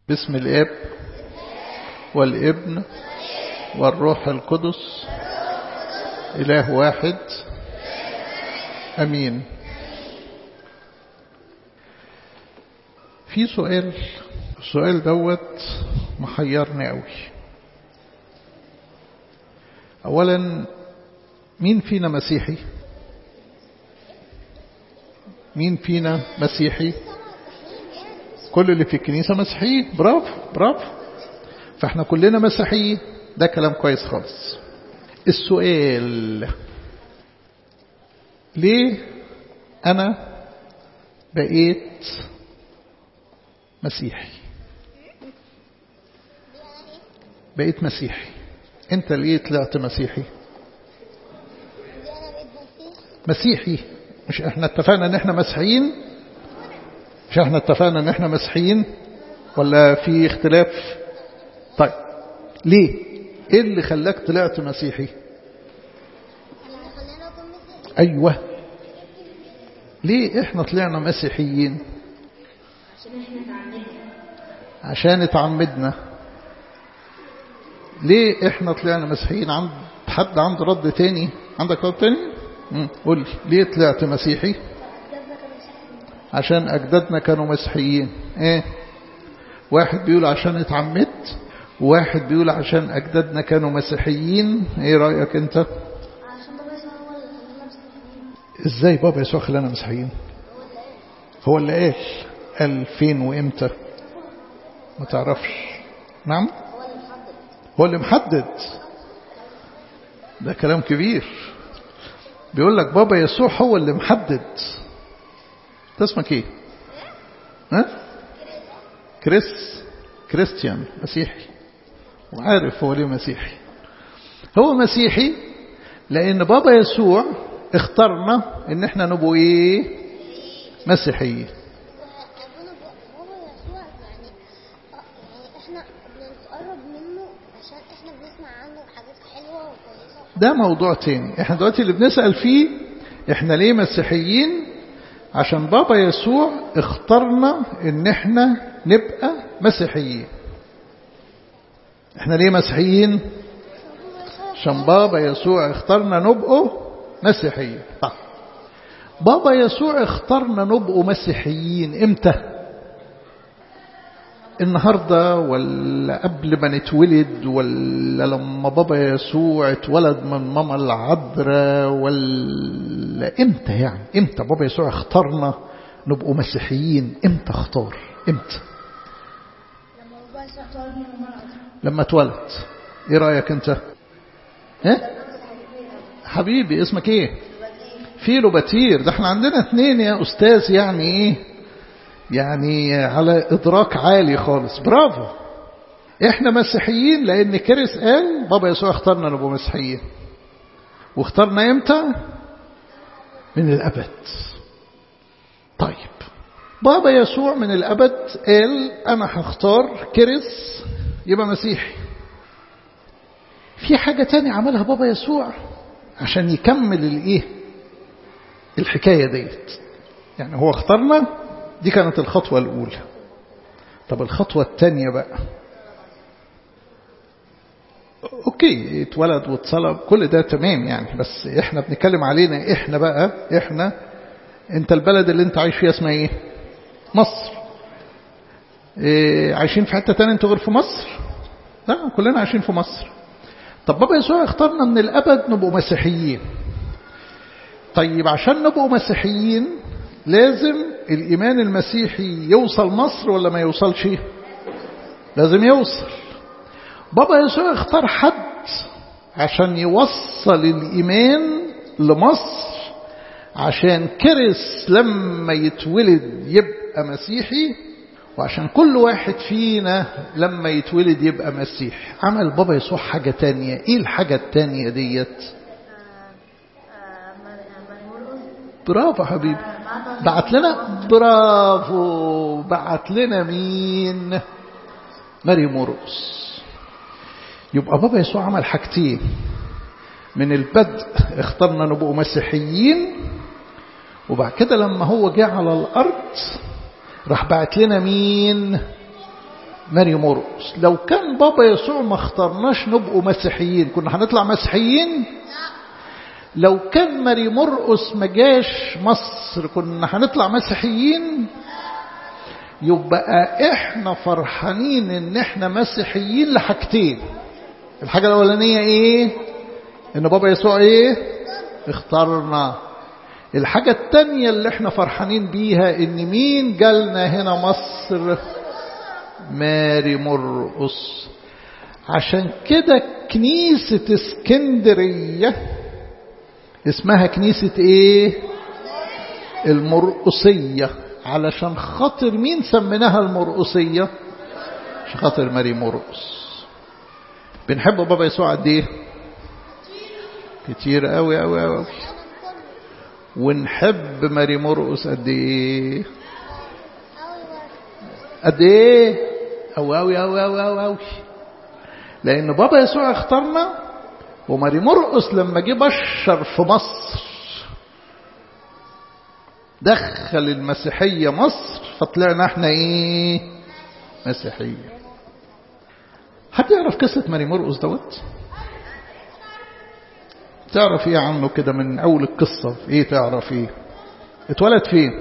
باسم الاب والابن والروح القدس اله واحد امين في سؤال السؤال دوت محيرني قوي اولا مين فينا مسيحي مين فينا مسيحي كل اللي في الكنيسة مسيحيين برافو برافو فاحنا كلنا مسيحيين ده كلام كويس خالص السؤال ليه أنا بقيت مسيحي بقيت مسيحي انت ليه طلعت مسيحي مسيحي مش احنا اتفقنا ان احنا مسيحيين مش احنا اتفقنا ان احنا مسيحيين ولا في اختلاف طيب ليه ايه اللي خلاك طلعت مسيحي ايوه ليه احنا طلعنا مسيحيين عشان اتعمدنا ليه احنا طلعنا مسيحيين عند حد عنده رد تاني عندك رد تاني قول لي ليه طلعت مسيحي عشان أجدادنا كانوا مسيحيين ايه واحد بيقول عشان اتعمدت وواحد بيقول عشان أجدادنا كانوا مسيحيين ايه رأيك انت عشان بابا يسوع هو اللي خلانا مسيحيين ازاي بابا يسوع خلانا مسيحيين هو اللي قال قال فين وامتى ما تعرفش نعم هو اللي محدد هو اللي محدد ده كلام كبير بيقول لك بابا يسوع هو اللي محدد ده اسمك ايه ها كريس كريستيان مسيحي وعارف هو ليه مسيحي هو مسيحي لان بابا يسوع اختارنا ان احنا نبقوا ايه مسيحيين أبونا بابا يسوع يعني آه، يعني احنا بنتقرب منه عشان احنا بنسمع عنه حاجات حلوة وكويسة ده موضوع تاني احنا دلوقتي اللي بنسأل فيه احنا ليه مسيحيين عشان بابا يسوع اختارنا ان احنا نبقى مسيحيين احنا ليه مسيحيين عشان بابا يسوع اختارنا نبقوا مسيحيين طيب. بابا يسوع اختارنا نبقوا مسيحيين امتى النهاردة ولا قبل ما نتولد ولا لما بابا يسوع اتولد من ماما العذراء ولا امتى يعني امتى بابا يسوع اختارنا نبقوا مسيحيين امتى اختار امتى لما بابا يسوع اتولد من المرأة لما اتولد ايه رأيك انت ها حبيبي اسمك ايه فيلو بتير ده احنا عندنا اثنين يا استاذ يعني ايه يعني على ادراك عالي خالص برافو احنا مسيحيين لان كريس قال بابا يسوع اختارنا نبقى مسيحيين واختارنا امتى من الابد طيب بابا يسوع من الابد قال انا هختار كريس يبقى مسيحي في حاجة تاني عملها بابا يسوع عشان يكمل الايه الحكاية ديت يعني هو اختارنا دي كانت الخطوة الأولى طب الخطوة الثانية بقى أوكي اتولد واتصلب كل ده تمام يعني بس احنا بنتكلم علينا احنا بقى احنا انت البلد اللي انت عايش فيها اسمها ايه مصر إيه عايشين في حتة تانية انتوا غير في مصر لا كلنا عايشين في مصر طب بابا يسوع اختارنا من الأبد نبقوا مسيحيين طيب عشان نبقوا مسيحيين لازم الإيمان المسيحي يوصل مصر ولا ما يوصلش لازم يوصل بابا يسوع اختار حد عشان يوصل الإيمان لمصر عشان كرس لما يتولد يبقى مسيحي وعشان كل واحد فينا لما يتولد يبقى مسيحي عمل بابا يسوع حاجة تانية ايه الحاجة التانية ديت برافو حبيبي بعت لنا برافو بعت لنا مين مريم مرقس يبقى بابا يسوع عمل حاجتين من البدء اخترنا نبقوا مسيحيين وبعد كده لما هو جه على الأرض راح بعت لنا مين ماري مرقس لو كان بابا يسوع ما اخترناش نبقوا مسيحيين كنا هنطلع مسيحيين لو كان ماري مرقس ما جاش مصر كنا هنطلع مسيحيين يبقى احنا فرحانين ان احنا مسيحيين لحاجتين الحاجة الاولانية ايه ان بابا يسوع ايه اختارنا الحاجة التانية اللي احنا فرحانين بيها ان مين جالنا هنا مصر ماري مرقس عشان كده كنيسة اسكندرية اسمها كنيسة ايه المرقسية علشان خاطر مين سميناها المرقسية عشان خاطر ماري مرقس بنحب بابا يسوع قد ايه كتير قوي قوي قوي ونحب ماري مرقس قد ايه قد ايه أو أوي أوي أوي أوي أوي لأن بابا يسوع اختارنا وماري مرقس لما جه بشر في مصر دخل المسيحية مصر فطلعنا احنا ايه مسيحية حد يعرف قصة ماري مرقس دوت تعرف ايه عنه كده من اول القصة ايه تعرف ايه اتولد فين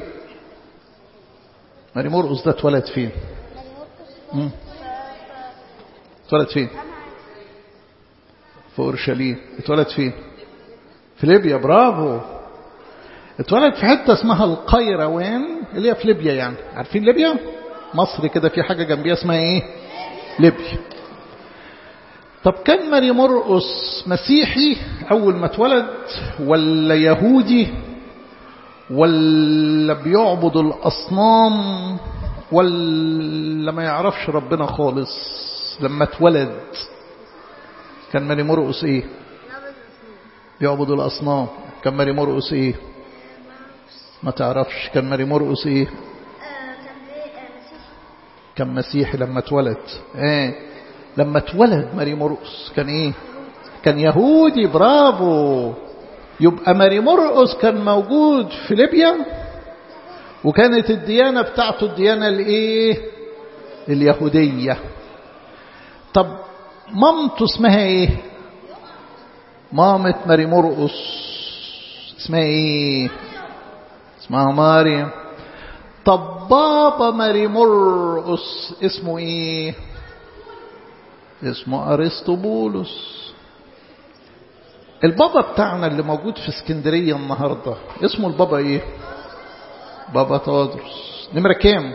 ماري مرقس ده اتولد فين مم. اتولد فين في اورشليم اتولد فين في ليبيا برافو اتولد في حته اسمها القيروان اللي هي في ليبيا يعني عارفين ليبيا مصر كده في حاجه جنبيها اسمها ايه ليبيا طب كان ماري مرقس مسيحي اول ما اتولد ولا يهودي ولا بيعبد الاصنام ولا ما يعرفش ربنا خالص لما اتولد كان ماري مرقس ايه بيعبد الاصنام كان ماري مرقس ايه ما تعرفش كان ماري مرقس ايه كان مسيحي لما اتولد ايه لما اتولد ماري مرقس كان ايه كان يهودي برافو يبقى ماري مرقس كان موجود في ليبيا وكانت الديانة بتاعته الديانة الايه اليهودية طب مامته اسمها ايه مامة ماري مرقس اسمها ايه اسمها مريم طب بابا ماري مرقس اسمه ايه اسمه ارسطوبولس البابا بتاعنا اللي موجود في اسكندرية النهاردة اسمه البابا ايه بابا تودرس نمرة كام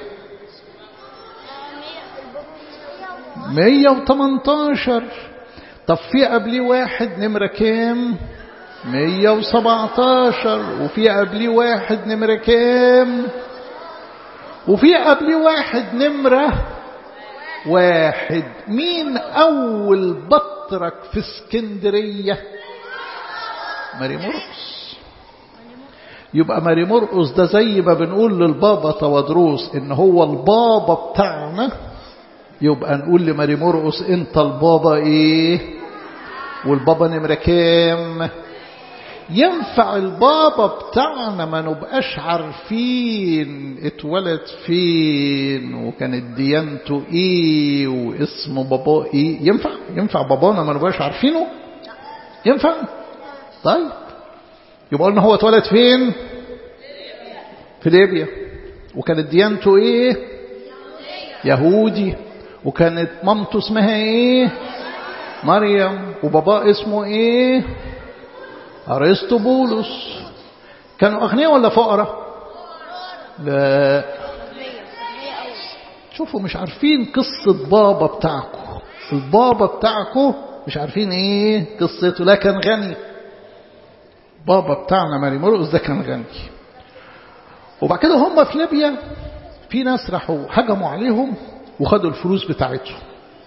مية وتمنتاشر طب في قبليه واحد نمرة كام مية وسبعتاشر وفي قبليه واحد نمرة كام وفي قبليه واحد نمرة واحد مين أول بطرك في اسكندرية ماري مرقس يبقى ماري مرقس ده زي ما بنقول للبابا تودروس ان هو البابا بتاعنا يبقى نقول لماري مرقس انت البابا ايه والبابا نمرة كام ينفع البابا بتاعنا ما نبقاش عارفين اتولد فين وكانت ديانته ايه واسم باباه ايه ينفع ينفع بابانا ما نبقاش عارفينه ينفع طيب يبقى قلنا هو اتولد فين في ليبيا وكانت ديانته ايه يهودي وكانت مامته اسمها ايه مريم وباباه اسمه ايه ارسطوبولس كانوا اغنياء ولا فقراء لا شوفوا مش عارفين قصة بابا بتاعكم البابا بتاعكم مش عارفين ايه قصته لا كان غني بابا بتاعنا ماري مرقس ده كان غني وبعد كده هم في ليبيا في ناس راحوا هجموا عليهم وخدوا الفلوس بتاعتهم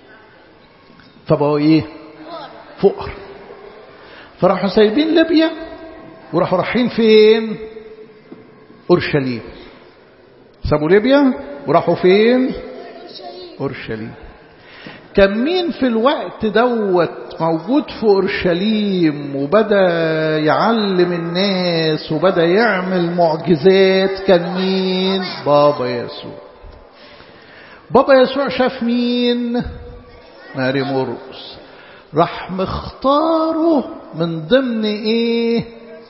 فبقوا ايه فقر فراحوا سايبين ليبيا وراحوا رايحين فين اورشليم سابوا ليبيا وراحوا فين اورشليم كان مين في الوقت دوت موجود في اورشليم وبدا يعلم الناس وبدا يعمل معجزات كان مين بابا يسوع بابا يسوع شاف مين ماري مرقس راح مختاره من ضمن ايه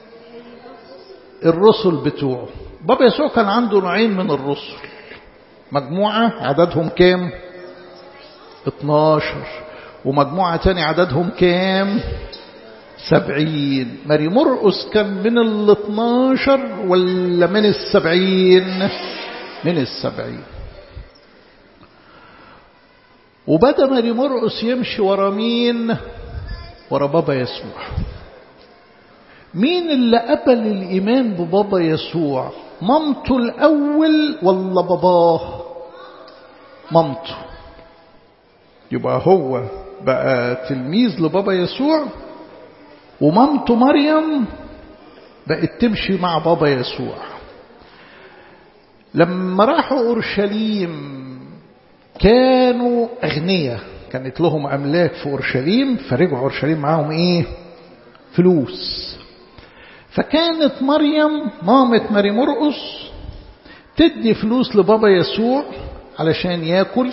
الرسل بتوعه بابا يسوع كان عنده نوعين من الرسل مجموعة عددهم كام 12 ومجموعة تاني عددهم كام سبعين ماري مرقس كان من ال 12 ولا من السبعين من السبعين وبدأ ماري مرقس يمشي ورا مين ورا بابا يسوع مين اللي قبل الإيمان ببابا يسوع مامته الأول ولا باباه مامته يبقى هو بقى تلميذ لبابا يسوع ومامته مريم بقت تمشي مع بابا يسوع لما راحوا أورشليم كانوا أغنياء كانت لهم أملاك في أورشليم فرجعوا أورشليم معاهم إيه فلوس فكانت مريم مامة ماري مرقس تدي فلوس لبابا يسوع علشان ياكل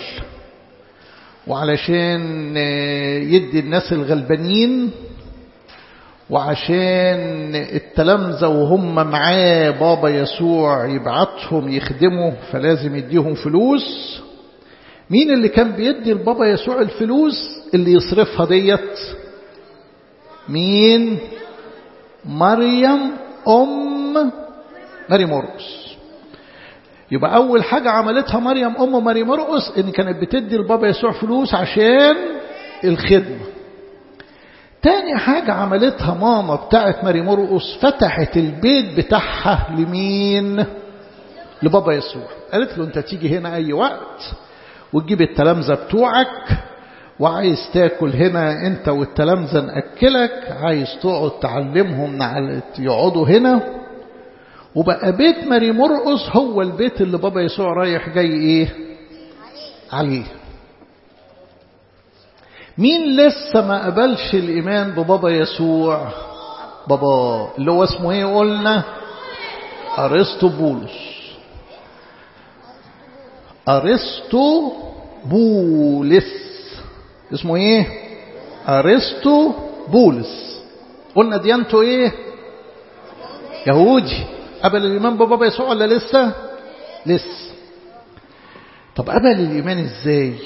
وعلشان يدي الناس الغلبانين وعشان التلامذة وهم معاه بابا يسوع يبعتهم يخدموا فلازم يديهم فلوس مين اللي كان بيدي لبابا يسوع الفلوس اللي يصرفها ديت مين مريم أم ماري مرقس يبقى أول حاجة عملتها مريم أم ماري مرقس إن كانت بتدي لبابا يسوع فلوس عشان الخدمة تاني حاجة عملتها ماما بتاعت ماري مرقس فتحت البيت بتاعها لمين لبابا يسوع قالت له انت تيجي هنا اي وقت وتجيب التلامذة بتوعك وعايز تاكل هنا انت والتلامذة نأكلك عايز تقعد تعلمهم يقعدوا هنا وبقى بيت ماري مرقس هو البيت اللي بابا يسوع رايح جاي ايه عليه مين لسه ما قبلش الإيمان ببابا يسوع بابا اللي هو اسمه ايه قلنا أرسطو بولس أرسطو بولس اسمه ايه أرسطو بولس قلنا ديانته ايه يهودي قبل الإيمان ببابا يسوع ولا لسه لسه طب قبل الإيمان ازاي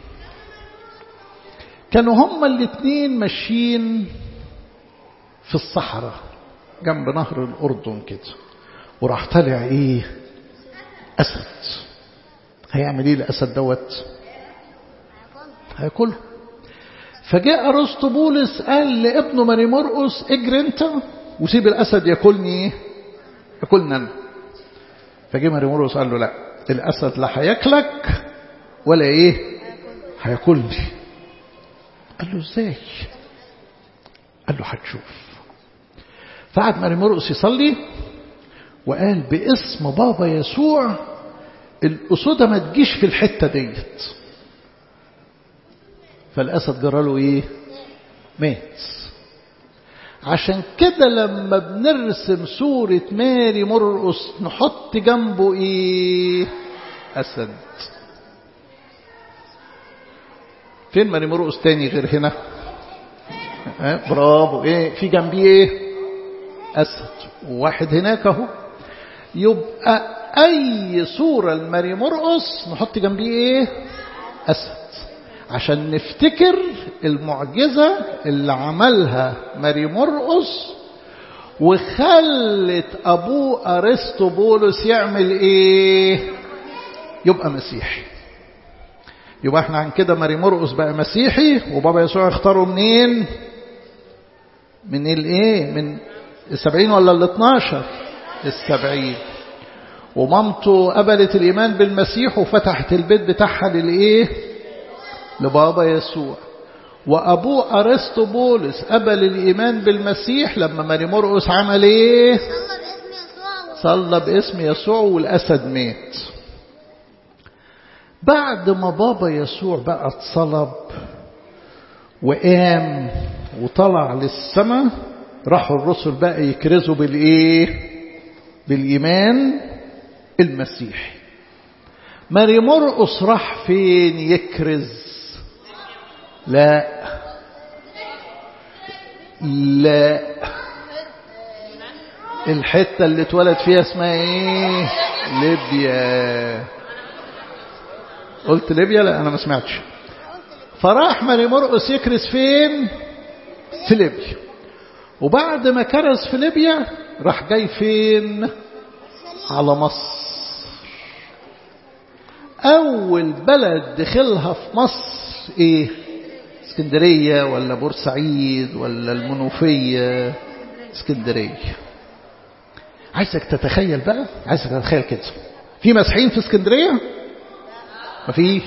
كانوا هما الاثنين ماشيين في الصحراء جنب نهر الأردن كده وراح طالع ايه أسد هيعمل ايه الأسد دوت هياكله فجاء أرسطو بولس قال لابنه ماري مرقس اجري انت وسيب الأسد ياكلني ايه ياكلني انا فجاء ماري مرقس قال له لا الأسد لا هياكلك ولا ايه هياكلني قال له ازاي قال له هتشوف فقعد ماري مرقس يصلي وقال باسم بابا يسوع الأسودة ما تجيش في الحتة ديت فالأسد جرى له إيه مات عشان كده لما بنرسم صورة ماري مرقس نحط جنبه إيه أسد فين ماري مرقس تاني غير هنا اه برافو ايه في جنبيه ايه اسد وواحد هناك اهو يبقى اي صورة لماري مرقس نحط جنبيه ايه اسد عشان نفتكر المعجزة اللي عملها ماري مرقس وخلت ابوه ارسطو بولس يعمل ايه يبقى مسيحي يبقى احنا عن كده ماري مرقس بقى مسيحي وبابا يسوع اختاره منين من الايه من السبعين ولا الاثناشر السبعين ومامته قبلت الايمان بالمسيح وفتحت البيت بتاعها للايه لبابا يسوع وابوه ارسطو بولس قبل الايمان بالمسيح لما ماري مرقس عمل ايه صلى باسم يسوع صلى باسم يسوع والاسد مات بعد ما بابا يسوع بقى اتصلب وقام وطلع للسماء راحوا الرسل بقى يكرزوا بالايه بالايمان المسيحي ماري مرقص راح فين يكرز لا لا الحتة اللي اتولد فيها اسمها ايه ليبيا قلت ليبيا لا انا ما سمعتش فراح ماري مرقس يكرز فين في ليبيا وبعد ما كرز في ليبيا راح جاي فين على مصر اول بلد دخلها في مصر ايه اسكندرية ولا بورسعيد ولا المنوفية اسكندرية عايزك تتخيل بقى عايزك تتخيل كده في مسيحيين في اسكندرية مفيش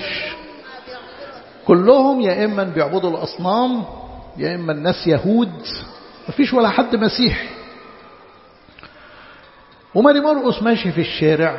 كلهم يا إما بيعبدوا الأصنام يا إما الناس يهود مفيش ولا حد مسيحي وماري مرقس ماشي في الشارع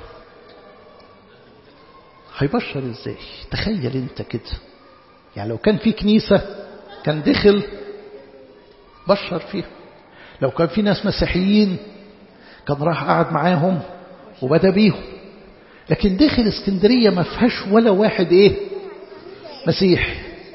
هيبشر ازاي تخيل انت كده يعني لو كان في كنيسة كان دخل بشر فيها لو كان في ناس مسيحيين كان راح قعد معاهم وبدا بيهم لكن داخل اسكندرية ما فيهاش ولا واحد ايه مسيحي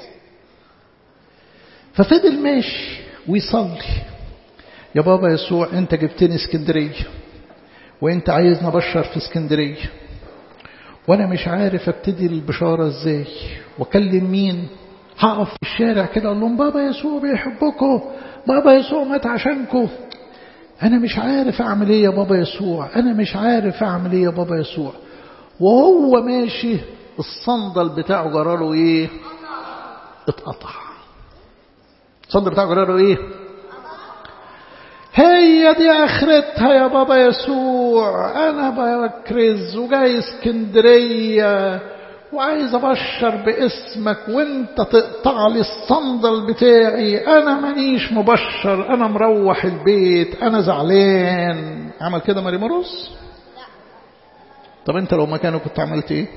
ففضل ماشي ويصلي يا بابا يسوع انت جبتني اسكندرية وانت عايزني ابشر في اسكندرية وانا مش عارف ابتدي البشارة ازاي واكلم مين هقف في الشارع كده اقول لهم بابا يسوع بيحبكم بابا يسوع مات عشانكم انا مش عارف اعمل ايه يا بابا يسوع انا مش عارف اعمل ايه يا بابا يسوع وهو ماشي الصندل بتاعه جراله ايه اتقطع الصندل بتاعه جراله ايه هي دي اخرتها يا بابا يسوع انا بكرز وجاي اسكندريه وعايز ابشر باسمك وانت تقطع لي الصندل بتاعي انا مانيش مبشر انا مروح البيت انا زعلان عمل كده ماري مرقس طب انت لو مكانه كنت عملت ايه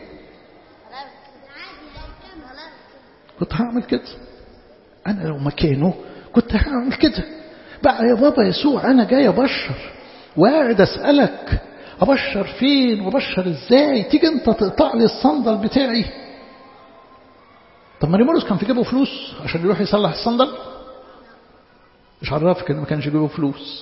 كنت هعمل كده انا لو مكانه كنت هعمل كده بقى يا بابا يسوع انا جاي ابشر وقاعد اسالك ابشر فين وابشر ازاي تيجي انت تقطع لي الصندل بتاعي طب ماري مورس كان في جيبه فلوس عشان يروح يصلح الصندل مش عرفك انه ما كانش جيبه فلوس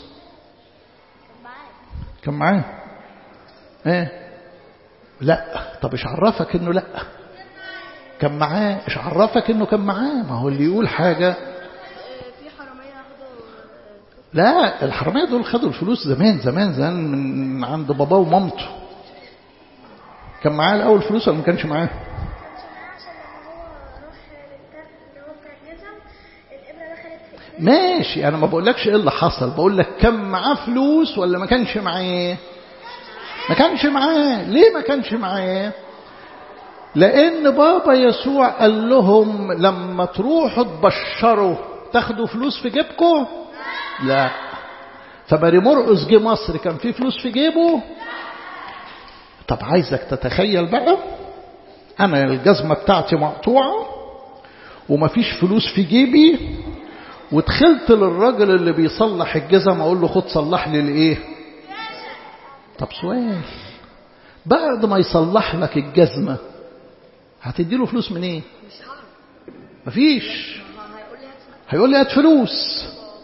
كان معاه ايه لا طب ايش عرفك انه لا كان معاه ايش عرفك انه كان معاه ما هو اللي يقول حاجه في حرامية اخدوا لا الحرامية دول خدوا الفلوس زمان زمان زمان من عند باباه ومامته كان معاه الأول فلوس ولا ما كانش معاه عشان لما هو راح للكارت اللي هو بتاع الجزم الابره دخلت في ماشي أنا ما بقولكش إيه اللي حصل بقول لك كان معاه فلوس ولا ما كانش معاه ما كانش معاه ليه ما كانش معاه لأن بابا يسوع قال لهم لما تروحوا تبشروا تاخدوا فلوس في جيبكم لا فماري مرقس جه مصر كان فيه فلوس في جيبه طب عايزك تتخيل بقى انا الجزمه بتاعتي مقطوعه ومفيش فلوس في جيبي ودخلت للراجل اللي بيصلح الجزم اقول له خد صلح لي الايه طب سؤال بعد ما يصلح لك الجزمه هتدي له فلوس منين مش هعرف مفيش ما هيقول لي هات هيقول لي هات فلوس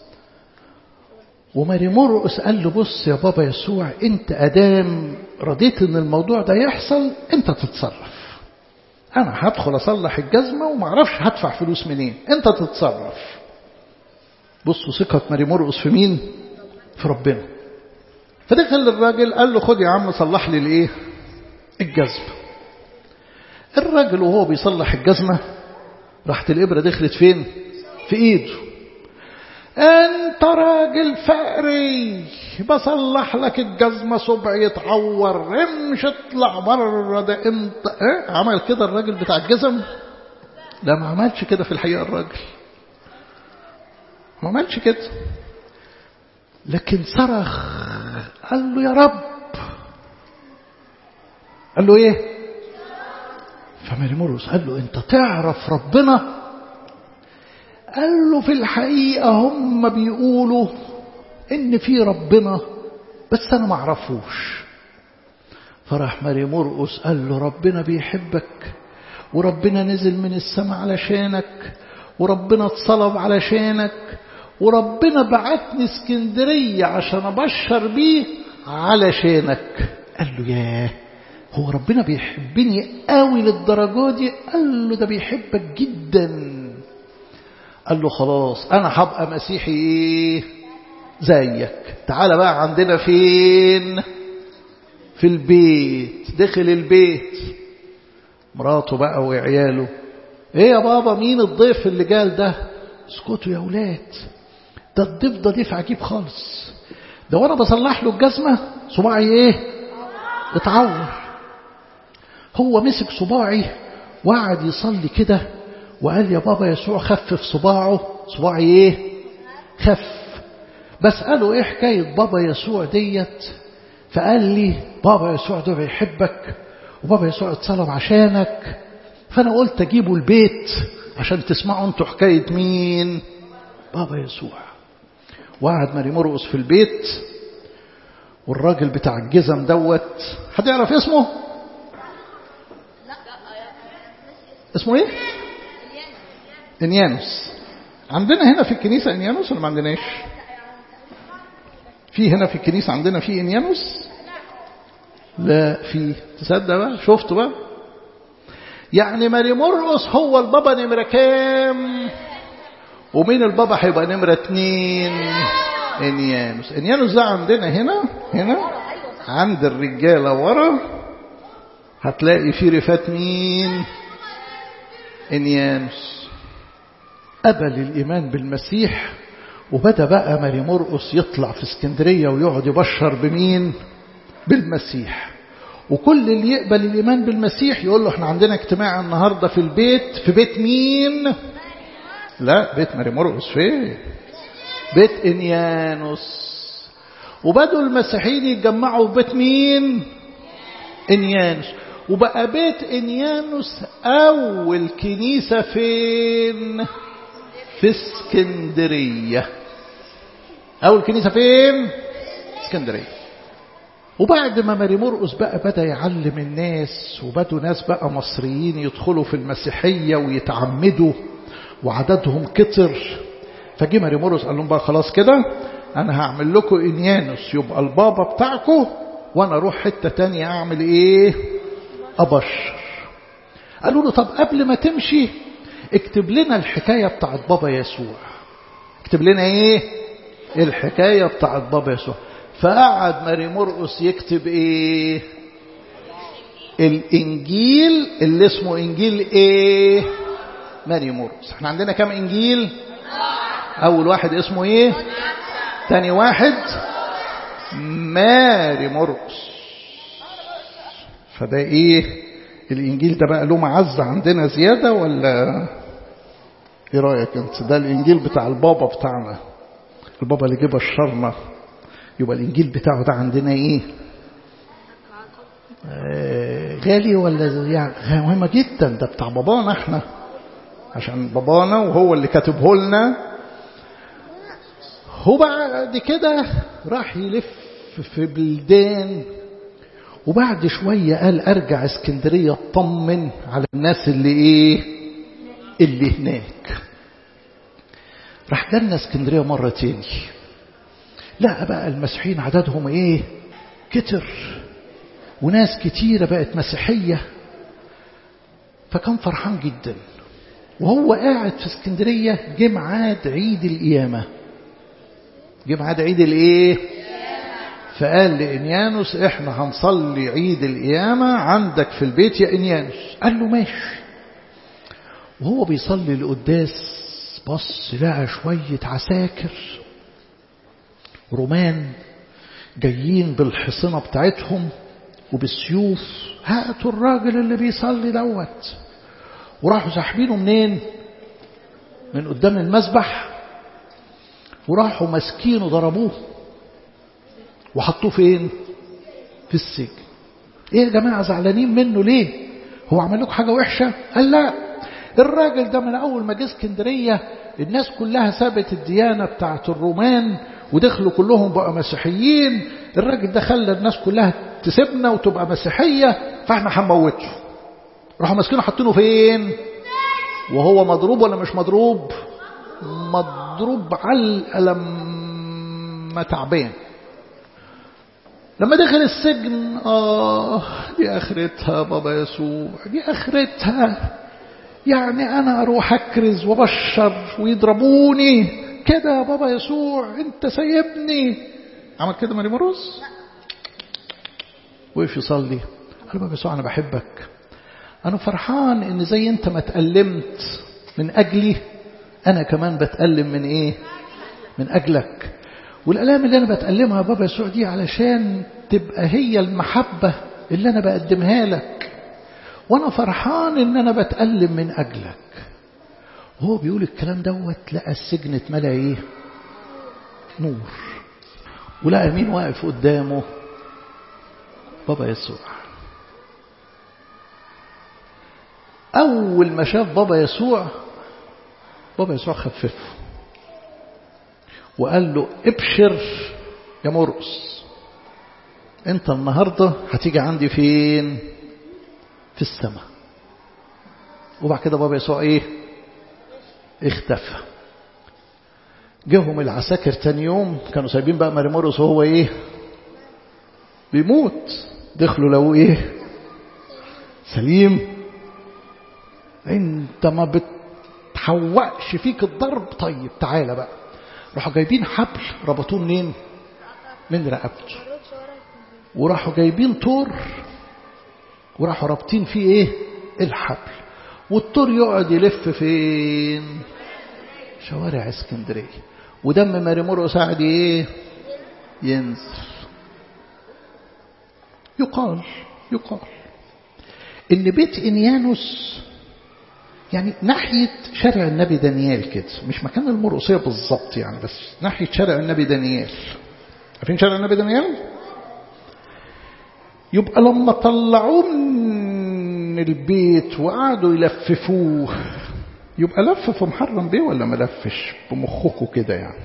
وماري مرقس قال له بص يا بابا يسوع انت ادام رضيت ان الموضوع ده يحصل انت تتصرف انا هدخل اصلح الجزمه وما اعرفش هدفع فلوس منين انت تتصرف بصوا ثقه ماري مرقس في مين في ربنا فدخل الراجل قال له خد يا عم صلح لي الايه الجزمه الراجل وهو بيصلح الجزمه راحت الابره دخلت فين في ايده انت راجل فقري بصلح لك الجزمة صبع يتعور امشي اطلع بره ده انت اه عمل كده الراجل بتاع الجزم لا ما عملش كده في الحقيقة الراجل ما عملش كده لكن صرخ قال له يا رب قال له ايه فماري مرقس قال له انت تعرف ربنا قال له في الحقيقة هم بيقولوا إن في ربنا بس أنا ما أعرفوش فراح ماري مرقس قال له ربنا بيحبك وربنا نزل من السماء علشانك وربنا اتصلب علشانك وربنا بعتني اسكندرية عشان أبشر بيه علشانك قال له ياه هو ربنا بيحبني قوي للدرجة دي قال له ده بيحبك جدا قال له خلاص أنا هبقى مسيحي إيه زيك تعال بقى عندنا فين في البيت دخل البيت مراته بقى وعياله ايه يا بابا مين الضيف اللي جال ده اسكتوا يا ولاد ده الضيف ده ضيف عجيب خالص ده وانا بصلح له الجزمة صباعي ايه اتعور هو مسك صباعي وقعد يصلي كده وقال يا بابا يسوع خفف صباعه صباعي ايه خف بسأله ايه حكاية بابا يسوع ديت فقال لي بابا يسوع ده بيحبك وبابا يسوع اتصلب عشانك فأنا قلت أجيبه البيت عشان تسمعوا انتوا حكاية مين بابا يسوع وقعد ماري مرقص في البيت والراجل بتاع الجزم دوت حد يعرف اسمه اسمه ايه انيانوس عندنا هنا في الكنيسة انيانوس ولا ما عندناش في هنا في الكنيسة عندنا في انيانوس لا في تصدق بقى شفتوا بقى يعني ماري مرقص هو البابا نمرة كام ومين البابا هيبقى نمرة اتنين انيانوس انيانوس ده عندنا هنا هنا عند الرجالة ورا هتلاقي في رفات مين انيانوس قبل الإيمان بالمسيح وبدأ بقى ماري مرقص يطلع في اسكندرية ويقعد يبشر بمين بالمسيح وكل اللي يقبل الإيمان بالمسيح يقول له احنا عندنا اجتماع النهاردة في البيت في بيت مين لا بيت ماري مرقص فين بيت انيانوس وبدوا المسيحيين يتجمعوا في بيت مين انيانوس وبقى بيت انيانوس اول كنيسة فين في اسكندرية اول كنيسة فين اسكندرية وبعد ما ماري مرقس بقى بدأ يعلم الناس وبدوا ناس بقى مصريين يدخلوا في المسيحية ويتعمدوا وعددهم كتر فجي ماري مرقس قال لهم بقى خلاص كده أنا هعمل لكم إنيانوس يبقى البابا بتاعكم وأنا أروح حتة تانية أعمل إيه أبشر قالوا له طب قبل ما تمشي اكتب لنا الحكاية بتاعت بابا يسوع اكتب لنا ايه الحكاية بتاعت بابا يسوع فقعد ماري مرقس يكتب ايه الانجيل اللي اسمه انجيل ايه ماري مرقس احنا عندنا كم انجيل اول واحد اسمه ايه تاني واحد ماري مرقس فده ايه الانجيل ده بقى له معزة عندنا زيادة ولا ايه رأيك انت ده الانجيل بتاع البابا بتاعنا البابا اللي جه بشرنا يبقى الانجيل بتاعه ده عندنا ايه آه غالي ولا يعني مهمة جدا ده بتاع بابانا احنا عشان بابانا وهو اللي كاتبه لنا هو بعد كده راح يلف في بلدان وبعد شوية قال أرجع اسكندرية اطمن على الناس اللي إيه اللي هناك راح جالنا اسكندرية مرة تاني لا بقى المسيحيين عددهم إيه كتر وناس كتيرة بقت مسيحية فكان فرحان جدا وهو قاعد في اسكندرية جه ميعاد عيد القيامة جه ميعاد عيد الايه فقال لإنيانوس احنا هنصلي عيد القيامة عندك في البيت يا إنيانوس قال له ماشي وهو بيصلي القداس بص لقى شوية عساكر رومان جايين بالحصنة بتاعتهم وبالسيوف هاتوا الراجل اللي بيصلي دوت وراحوا ساحبينه منين من قدام المسبح وراحوا ماسكينه ضربوه وحطوه فين في السجن ايه يا جماعة زعلانين منه ليه هو عمل لكم حاجة وحشة قال لا الراجل ده من اول ما جه اسكندرية الناس كلها سابت الديانة بتاعت الرومان ودخلوا كلهم بقى مسيحيين الراجل ده خلى الناس كلها تسيبنا وتبقى مسيحية فاحنا هنموته راحوا ماسكينه حاطينه فين وهو مضروب ولا مش مضروب مضروب علقة لما تعبان لما دخل السجن آه دي آخرتها بابا يسوع دي آخرتها يعني أنا أروح أكرز وبشر ويضربوني كده يا بابا يسوع أنت سايبني عمل كده ماري مروز وقف يصلي قال بابا يسوع أنا بحبك أنا فرحان إن زي أنت ما تألمت من أجلي أنا كمان بتألم من إيه من أجلك والألام اللي أنا بتألمها يا بابا يسوع دي علشان تبقى هي المحبة اللي أنا بقدمها لك وأنا فرحان إن أنا بتألم من أجلك وهو بيقول الكلام دوت لقى السجن اتملى إيه نور ولقى مين واقف قدامه بابا يسوع أول ما شاف بابا يسوع بابا يسوع خففه وقال له ابشر يا مرقس انت النهاردة هتيجي عندي فين في السماء وبعد كده بابا يسوع ايه اختفى جاهم العساكر تاني يوم كانوا سايبين بقى ماري مرقس وهو ايه بيموت دخلوا لو ايه سليم انت ما بتحوقش فيك الضرب طيب تعالى بقى راحوا جايبين حبل ربطوه منين من رقبته وراحوا جايبين طور وراحوا رابطين فيه ايه الحبل والطور يقعد يلف فين شوارع اسكندريه ودم ماري مرقس قاعد ايه ينزل يقال يقال ان بيت انيانوس يعني ناحية شارع النبي دانيال كده مش مكان المرقصية بالظبط يعني بس ناحية شارع النبي دانيال عارفين شارع النبي دانيال يبقى لما طلعوه من البيت وقعدوا يلففوه يبقى لف في محرم بيه ولا ما لفش بمخكوا كده يعني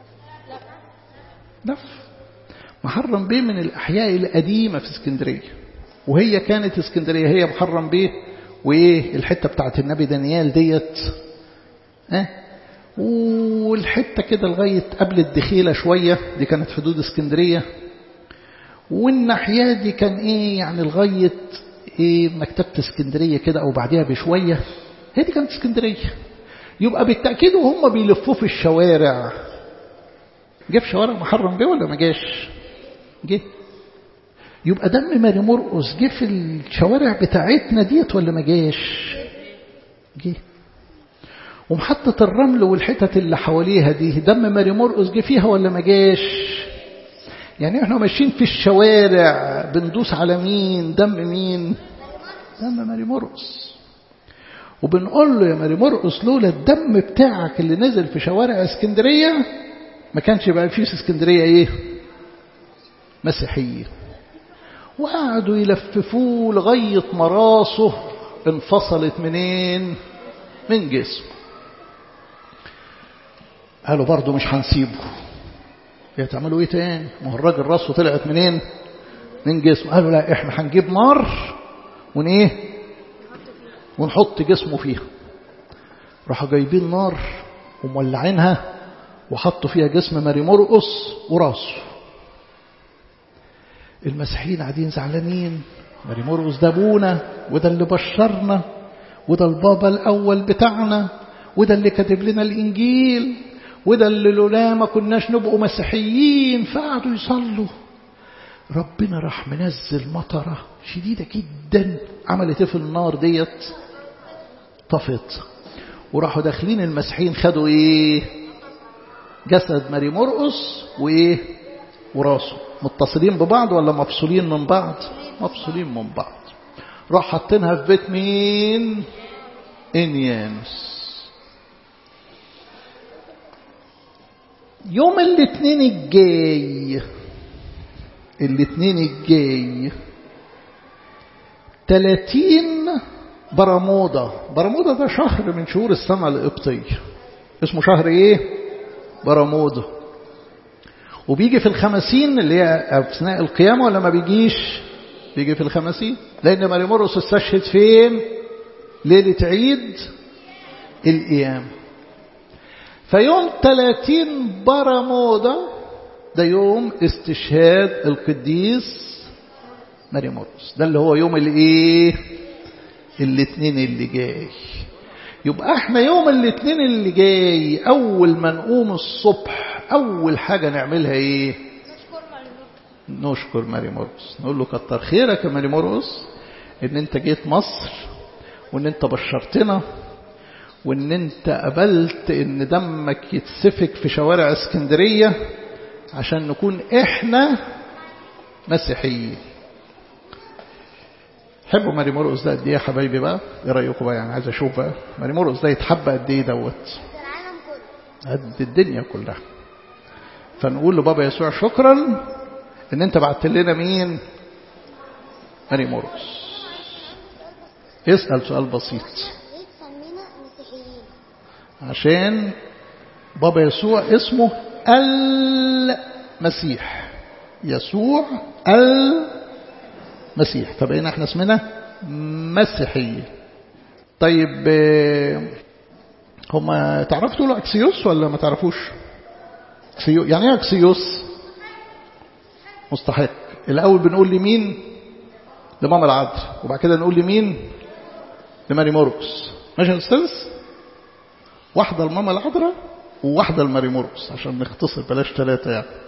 لف محرم بيه من الأحياء القديمة في اسكندرية وهي كانت اسكندرية هي محرم بيه وايه الحتة بتاعت النبي دانيال ديت اه والحتة كده لغاية قبل الدخيلة شوية دي كانت حدود اسكندرية والناحية دي كان ايه يعني لغاية ايه مكتبة اسكندرية كده او بعدها بشوية هي دي كانت اسكندرية يبقى بالتأكيد وهم بيلفوا في الشوارع جه في شوارع محرم بيه ولا ما جاش جه يبقى دم ماري مرقس جه في الشوارع بتاعتنا ديت ولا ما جاش جه ومحطة الرمل والحتت اللي حواليها دي دم ماري مرقس جه فيها ولا ما جاش يعني احنا ماشيين في الشوارع بندوس على مين دم مين دم ماري مرقس وبنقول له يا ماري مرقس لولا الدم بتاعك اللي نزل في شوارع اسكندرية ما كانش بقى فيه في اسكندرية ايه مسيحية وقعدوا يلففوه لغاية ما راسه انفصلت منين من جسمه قالوا برضه مش هنسيبه يا تعملوا ايه تاني ما هو الراجل راسه طلعت منين من جسمه قالوا لا احنا هنجيب نار ون ايه ونحط جسمه فيها راحوا جايبين نار ومولعينها وحطوا فيها جسم ماري مرقص وراسه المسيحيين قاعدين زعلانين ماري مرقص ده ابونا وده اللي بشرنا وده البابا الاول بتاعنا وده اللي كاتب لنا الانجيل وده اللي لولا ما كناش نبقوا مسيحيين فقعدوا يصلوا ربنا راح منزل مطره شديده جدا عملت ايه في النار ديت طفت وراحوا داخلين المسيحيين خدوا ايه جسد ماري مرقص وايه وراسه متصلين ببعض ولا مفصولين من بعض مفصولين من بعض راح حاطينها في بيت مين انيانوس يوم الاثنين الجاي الاثنين الجاي 30 برمودا برمودا ده شهر من شهور السنة القبطية اسمه شهر ايه برمودا وبيجي في الخمسين اللي هي أثناء القيامة ولا ما بيجيش بيجي في الخمسين لأن ماري مرقس استشهد فين ليلة عيد القيامة فيوم 30 برمودا ده يوم استشهاد القديس ماري مرقس ده اللي هو يوم الايه الاثنين اللي جاي يبقى احنا يوم الاثنين اللي جاي اول ما نقوم الصبح اول حاجة نعملها ايه نشكر ماري مرقس نقول له كتر خيرك يا ماري مرقس ان انت جيت مصر وان انت بشرتنا وان انت قبلت ان دمك يتسفك في شوارع اسكندرية عشان نكون احنا مسيحيين حبوا ماري مرقس ده قد ايه يا حبايبي بقى ايه رايكم بقى يعني عايز اشوف بقى ماري مرقس ده يتحب قد ايه دوت العالم كله قد الدنيا كلها فنقول لبابا يسوع شكرا ان انت بعت لنا مين ماري مرقس اسال سؤال بسيط ليه تسمينا مسيحيين عشان بابا يسوع اسمه المسيح يسوع المسيح فبقينا احنا اسمنا مسيحيين طيب آه، هما تعرفوا تقولوا اكسيوس ولا ما تعرفوش أكسيو يعني ايه اكسيوس مستحق الاول بنقول لمين لماما العذراء وبعد كده نقول لمين لماري موركس ماشي يا استاذ واحدة لماما العذراء وواحدة لماري موركس عشان نختصر بلاش ثلاثة يعني